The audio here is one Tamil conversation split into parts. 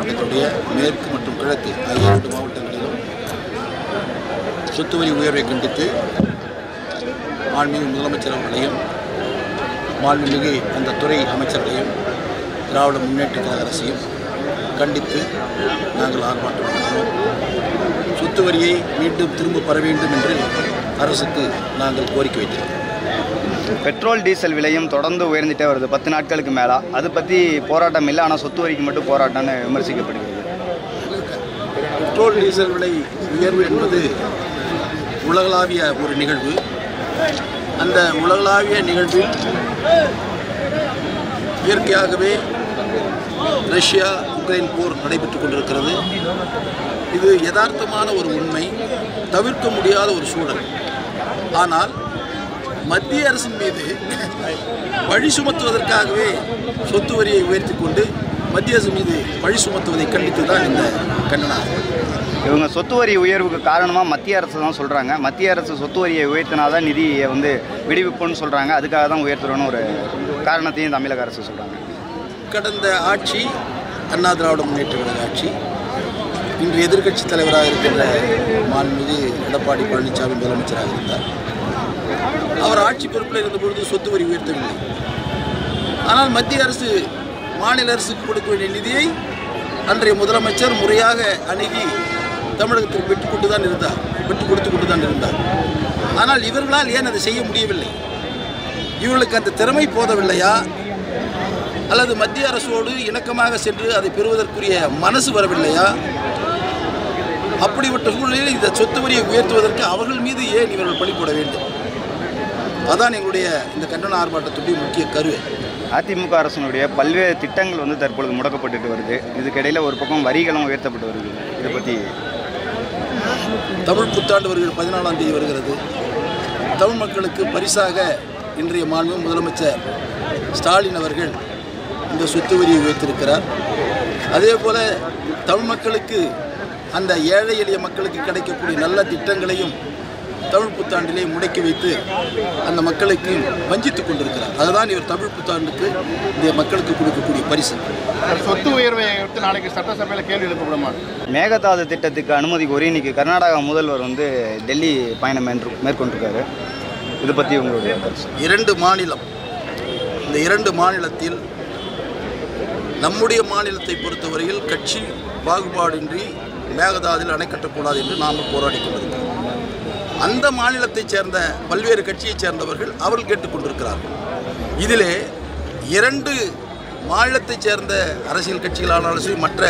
மாவட்டத்துடைய மேற்கு மற்றும் கிழக்கு ஆகிய இரண்டு மாவட்டங்களிலும் சொத்து வரி உயர்வை கண்டித்து மாண்புமிகு முதலமைச்சர் அவர்களையும் மாண்புமிகு அந்த துறை அமைச்சர்களையும் திராவிட முன்னேற்ற கழக அரசையும் கண்டித்து நாங்கள் ஆர்ப்பாட்டம் நடத்தினோம் சொத்து வரியை மீண்டும் திரும்ப பெற வேண்டும் என்று அரசுக்கு நாங்கள் கோரிக்கை வைத்திருக்கிறோம் பெட்ரோல் டீசல் விலையும் தொடர்ந்து உயர்ந்துட்டே வருது பத்து நாட்களுக்கு மேலே அதை பற்றி போராட்டம் இல்லை ஆனால் சொத்து வரிக்கு மட்டும் போராட்டம்னு விமர்சிக்கப்படுகிறது பெட்ரோல் டீசல் விலை உயர்வு என்பது உலகளாவிய ஒரு நிகழ்வு அந்த உலகளாவிய நிகழ்வில் இயற்கையாகவே ரஷ்யா உக்ரைன் போர் நடைபெற்றுக் கொண்டிருக்கிறது இது யதார்த்தமான ஒரு உண்மை தவிர்க்க முடியாத ஒரு சூழல் ஆனால் மத்திய அரசின் மீது பழி சுமத்துவதற்காகவே சொத்து வரியை உயர்த்தி கொண்டு மத்திய அரசு மீது பழி சுமத்துவதை கண்டித்து தான் இந்த கண்டனம் இவங்க சொத்து வரி உயர்வுக்கு காரணமாக மத்திய அரசு தான் சொல்கிறாங்க மத்திய அரசு சொத்து வரியை உயர்த்தினா தான் நிதியை வந்து விடுவிப்புன்னு சொல்கிறாங்க அதுக்காக தான் உயர்த்துறோன்னு ஒரு காரணத்தையும் தமிழக அரசு சொல்கிறாங்க கடந்த ஆட்சி அண்ணா திராவிட முன்னேற்ற கழக ஆட்சி இன்று எதிர்க்கட்சி தலைவராக இருக்கின்ற மாண்புமிகு எடப்பாடி பழனிசாமி முதலமைச்சராக இருந்தார் அவர் ஆட்சி பொறுப்பில் இருந்தபொழுது சொத்து வரி உயர்த்தவில்லை ஆனால் மத்திய அரசு மாநில அரசுக்கு கொடுக்க வேண்டிய நிதியை அன்றைய முதலமைச்சர் முறையாக அணுகி தமிழகத்திற்கு பெற்றுக் கொண்டு தான் இருந்தார் பெற்றுக் கொடுத்து கொண்டு தான் இருந்தார் ஆனால் இவர்களால் ஏன் அதை செய்ய முடியவில்லை இவர்களுக்கு அந்த திறமை போதவில்லையா அல்லது மத்திய அரசோடு இணக்கமாக சென்று அதை பெறுவதற்குரிய மனசு வரவில்லையா அப்படிப்பட்ட சூழ்நிலையில் இந்த சொத்து வரியை உயர்த்துவதற்கு அவர்கள் மீது ஏன் இவர்கள் பழி போட வேண்டும் அதான் எங்களுடைய இந்த கண்டன ஆர்ப்பாட்டத்துடைய முக்கிய கருவை அதிமுக அரசினுடைய பல்வேறு திட்டங்கள் வந்து தற்பொழுது முடக்கப்பட்டுட்டு வருது இதுக்கிடையில் ஒரு பக்கம் வரிகளும் உயர்த்தப்பட்டு வருது இதை பற்றி தமிழ் புத்தாண்டு வருகிற பதினாலாம் தேதி வருகிறது தமிழ் மக்களுக்கு பரிசாக இன்றைய மாண்பு முதலமைச்சர் ஸ்டாலின் அவர்கள் இந்த சொத்து வரியை உயர்த்திருக்கிறார் அதே போல தமிழ் மக்களுக்கு அந்த ஏழை எளிய மக்களுக்கு கிடைக்கக்கூடிய நல்ல திட்டங்களையும் தமிழ் புத்தாண்டிலே முடக்கி வைத்து அந்த மக்களுக்கு வஞ்சித்துக் கொண்டிருக்கிறார் அதுதான் இவர் தமிழ் புத்தாண்டுக்கு இந்த மக்களுக்கு கொடுக்கக்கூடிய பரிசு சொத்து உயர்வை எடுத்து நாளைக்கு சட்டசபையில் கேள்வி எழுப்பப்படுமா மேகதாது திட்டத்துக்கு அனுமதி கோரி இன்னைக்கு கர்நாடகா முதல்வர் வந்து டெல்லி பயணம் மேற்று- மேற்கொண்டிருக்காரு இதை பற்றி உங்களுடைய கருத்து இரண்டு மாநிலம் இந்த இரண்டு மாநிலத்தில் நம்முடைய மாநிலத்தை பொறுத்தவரையில் கட்சி பாகுபாடின்றி மேகதாதில் அணை கட்டக்கூடாது என்று நாம் போராடி கொண்டிருக்கிறோம் அந்த மாநிலத்தைச் சேர்ந்த பல்வேறு கட்சியைச் சேர்ந்தவர்கள் அவர்கள் கேட்டுக்கொண்டிருக்கிறார்கள் இதிலே இரண்டு மாநிலத்தைச் சேர்ந்த அரசியல் கட்சிகளானாலும் சரி மற்ற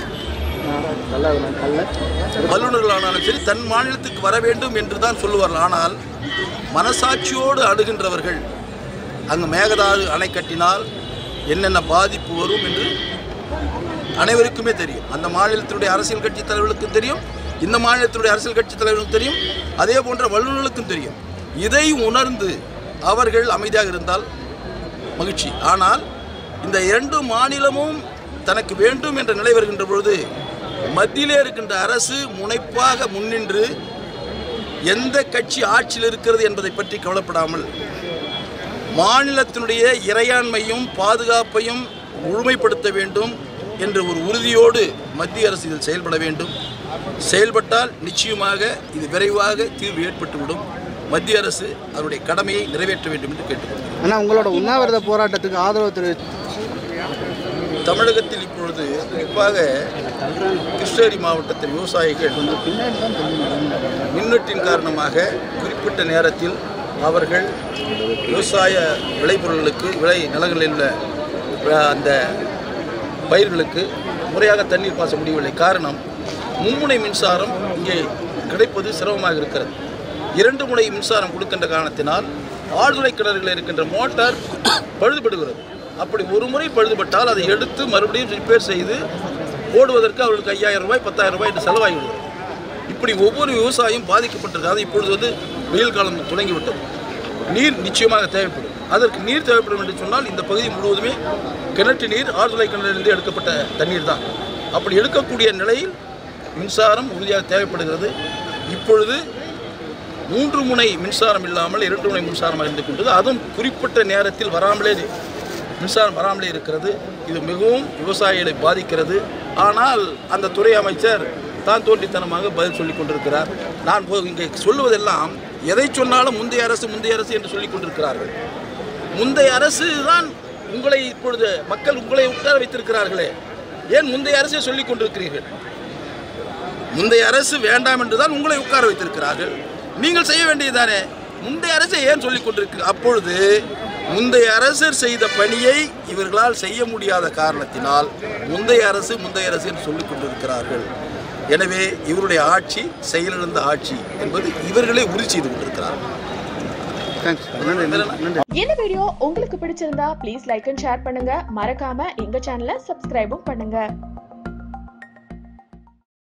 வல்லுநர்களானாலும் சரி தன் மாநிலத்துக்கு வர வேண்டும் என்று தான் சொல்லுவார்கள் ஆனால் மனசாட்சியோடு அணுகின்றவர்கள் அங்கு மேகதாது அணை கட்டினால் என்னென்ன பாதிப்பு வரும் என்று அனைவருக்குமே தெரியும் அந்த மாநிலத்தினுடைய அரசியல் கட்சி தலைவர்களுக்கும் தெரியும் இந்த மாநிலத்தினுடைய அரசியல் கட்சி தலைவர்களுக்கும் தெரியும் அதே போன்ற வல்லுநர்களுக்கும் தெரியும் இதை உணர்ந்து அவர்கள் அமைதியாக இருந்தால் மகிழ்ச்சி ஆனால் இந்த இரண்டு மாநிலமும் தனக்கு வேண்டும் என்ற நிலை வருகின்ற பொழுது மத்தியிலே இருக்கின்ற அரசு முனைப்பாக முன்னின்று எந்த கட்சி ஆட்சியில் இருக்கிறது என்பதை பற்றி கவலைப்படாமல் மாநிலத்தினுடைய இறையாண்மையும் பாதுகாப்பையும் முழுமைப்படுத்த வேண்டும் என்ற ஒரு உறுதியோடு மத்திய அரசு இதில் செயல்பட வேண்டும் செயல்பட்டால் நிச்சயமாக இது விரைவாக தீர்வு ஏற்பட்டுவிடும் மத்திய அரசு அதனுடைய கடமையை நிறைவேற்ற வேண்டும் என்று கேட்டுக்கொள்கிறேன் ஆனால் உங்களோட உண்ணாவிரத போராட்டத்துக்கு ஆதரவு திரு தமிழகத்தில் இப்பொழுது குறிப்பாக கிருஷ்ணகிரி மாவட்டத்தில் விவசாயிகள் மின்வெட்டின் காரணமாக குறிப்பிட்ட நேரத்தில் அவர்கள் விவசாய விளைபொருள்களுக்கு விளை நிலங்களில் உள்ள அஹ், அந்த பயிர்களுக்கு முறையாக தண்ணீர் பாச முடியவில்லை காரணம் மும்முனை மின்சாரம் இங்கே கிடைப்பது சிரமமாக இருக்கிறது இரண்டு முனை மின்சாரம் கொடுக்கின்ற காரணத்தினால் ஆழ்துளை கிணறுகளில் இருக்கின்ற மோட்டார் பழுதுபடுகிறது அப்படி ஒரு முறை பழுதுபட்டால் அதை எடுத்து மறுபடியும் ரிப்பேர் செய்து போடுவதற்கு அவர்களுக்கு ஐயாயிரம் ரூபாய் பத்தாயிரம் ரூபாய் என்று செலவாகிவிடுகிறது இப்படி ஒவ்வொரு விவசாயம் பாதிக்கப்பட்டிருக்காது இப்பொழுது வந்து வெயில் காலம் தொடங்கிவிட்டது நீர் நிச்சயமாக தேவைப்படும் அதற்கு நீர் தேவைப்படும் என்று சொன்னால் இந்த பகுதி முழுவதுமே கிணற்று நீர் ஆழ்துளை கிணறிலிருந்து எடுக்கப்பட்ட தண்ணீர் தான் அப்படி எடுக்கக்கூடிய நிலையில் மின்சாரம் உறுதியாக தேவைப்படுகிறது இப்பொழுது மூன்று முனை மின்சாரம் இல்லாமல் இரண்டு முனை மின்சாரம் இருந்து கொண்டது அதுவும் குறிப்பிட்ட நேரத்தில் வராமலே மின்சாரம் வராமலே இருக்கிறது இது மிகவும் விவசாயிகளை பாதிக்கிறது ஆனால் அந்த துறை அமைச்சர் தான் தோன்றித்தனமாக பதில் சொல்லிக் கொண்டிருக்கிறார் நான் போ- இங்கே சொல்லுவதெல்லாம் எதை சொன்னாலும் முந்தைய அரசு முந்தைய அரசு என்று சொல்லிக் கொண்டிருக்கிறார்கள் முந்தைய அரசு தான் உங்களை இப்பொழுது மக்கள் உங்களை உட்கார வைத்திருக்கிறார்களே ஏன் முந்தைய அரசை சொல்லிக் கொண்டிருக்கிறீர்கள் முந்தைய அரசு வேண்டாம் என்றுதான் உங்களை உட்கார வைத்திருக்கிறார்கள் நீங்கள் செய்ய வேண்டியதுதானே முந்தைய அரசை ஏன் சொல்லிக் கொண்டிருக்க அப்பொழுது முந்தைய அரசர் செய்த பணியை இவர்களால் செய்ய முடியாத காரணத்தினால் முந்தைய அரசு முந்தைய அரசு என்று சொல்லிக் கொண்டிருக்கிறார்கள் எனவே இவருடைய ஆட்சி செயலிழந்த ஆட்சி என்பது இவர்களே உறுதி செய்து கொண்டிருக்கிறார்கள் தேங்க்ஸ் நன்றி நன்றி இந்த வீடியோ உங்களுக்கு பிடிச்சிருந்தா ப்ளீஸ் லைக் அண்ட் ஷேர் பண்ணுங்க மறக்காம எங்க சேனலை சப்ஸ்கிரைபும் பண்ணுங்க